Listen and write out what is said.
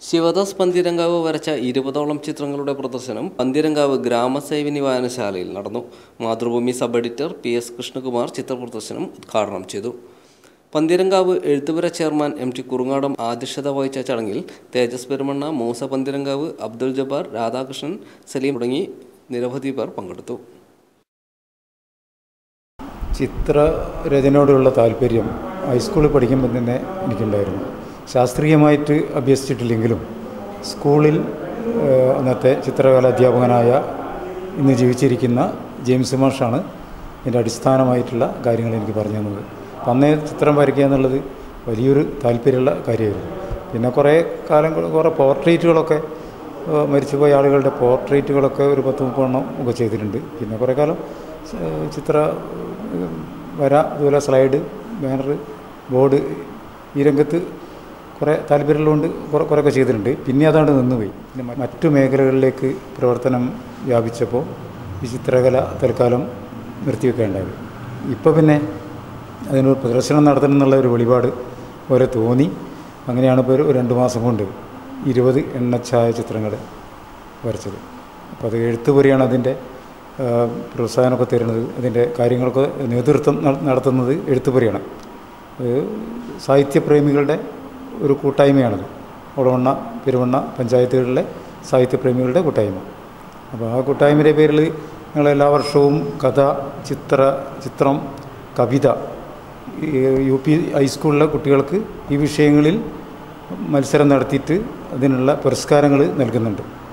ശിവദാസ് പന്തിരങ്കാവ് വരച്ച ഇരുപതോളം ചിത്രങ്ങളുടെ പ്രദർശനം പന്തിരങ്കാവ് ഗ്രാമസേവിനി വായനശാലയിൽ നടന്നു Mathrubhumi sub editor P S Krishnakumar ചിത്രപ്രദർശനം ഉദ്ഘാടനം ചെയ്തു Pantheerankavu Ezhuthupura chairman M T Kurungadam ആധ്യക്ഷത വഹിച്ച ചടങ്ങിൽ തേജസ് പെരുമണ്ണ മൂസ പന്തിരങ്കാവ് അബ്ദുൾ ജബ്ബാർ രാധാകൃഷ്ണൻ സലീം തുടങ്ങി നിരവധി പേർ പങ്കെടുത്തു ചിത്രരചനയോടുള്ള താല്പര്യം ഹൈസ്കൂളിൽ പഠിക്കുമ്പോൾ തന്നെ എനിക്കുണ്ടായിരുന്നു ശാസ്ത്രീയമായിട്ട് അഭ്യസിച്ചിട്ടില്ലെങ്കിലും സ്കൂളിൽ ഏഹ്, അന്നത്തെ ചിത്രകലാ അധ്യാപകനായ ഇന്ന് ജീവിച്ചിരിക്കുന്ന ജെയിംസ് മാഷാണ് ഇതിൻ്റെ അടിസ്ഥാനമായിട്ടുള്ള കാര്യങ്ങൾ എനിക്ക് പറഞ്ഞു തന്നത് അപ്പം അന്നേ ചിത്രം വരയ്ക്കുക എന്നുള്ളത് വലിയൊരു താല്പര്യമുള്ള കാര്യമായിരുന്നു പിന്നെ കുറേ കാലം കൊ- കുറേ പോർട്രേറ്റുകളൊക്കെ ഏഹ്, മരിച്ചുപോയ ആളുകളുടെ പോർട്രേറ്റുകളൊക്കെ ഒരു പത്ത് മുപ്പെണ്ണം ഒക്കെ ചെയ്തിട്ടുണ്ട് പിന്നെ കുറേ കാലം ഏഹ്, ചിത്ര ഏഹ്, വര അതുപോലെ സ്ലൈഡ് ബാനർ ബോർഡ് ഈ രംഗത്ത് കുറേ താല്പര്യമുള്ളതുകൊണ്ട് കുറേ കുറേയൊക്കെ ചെയ്തിട്ടുണ്ട് പിന്നെ അതാണ് നിന്നുപോയി പിന്നെ മ- മറ്റു മേഖലകളിലേക്ക് പ്രവർത്തനം വ്യാപിച്ചപ്പോൾ ഈ ചിത്രകല തൽക്കാലം നിർത്തിവെക്കേണ്ടായി ഇപ്പോൾ പിന്നെ അതിനൊരു പ്രദർശനം നടത്തണം എന്നുള്ള ഒരു വെളിപാട് പോലെ തോന്നി അങ്ങനെയാണ് ഇപ്പോൾ ഒരു രണ്ട് മാസം കൊണ്ട് ഇരുപത് എണ്ണച്ചായ ചിത്രങ്ങൾ വരച്ചത് അപ്പോൾ അത് എഴുത്തുപുരയാണ് അതിൻ്റെ ആ, പ്രോത്സാഹനമൊക്കെ തരുന്നത് അതിൻ്റെ കാര്യങ്ങളൊക്കെ നേതൃത്വം നട- നടത്തുന്നത് എഴുത്തുപുരയാണ് അത് സാഹിത്യപ്രേമികളുടെ ഒരു കൂട്ടായ്മയാണത് ഒളവണ്ണ പെരുവണ്ണ പഞ്ചായത്തുകളിലെ സാഹിത്യപ്രേമികളുടെ കൂട്ടായ്മ അപ്പോൾ ആ കൂട്ടായ്മയുടെ പേരിൽ ഞങ്ങൾ എല്ലാ വർഷവും കഥ ചിത്ര ചിത്രം കവിത ഈ യു പി ഹൈസ്കൂളിലെ കുട്ടികൾക്ക് ഈ വിഷയങ്ങളിൽ മത്സരം നടത്തിയിട്ട് അതിനുള്ള പുരസ്കാരങ്ങൾ നൽകുന്നുണ്ട്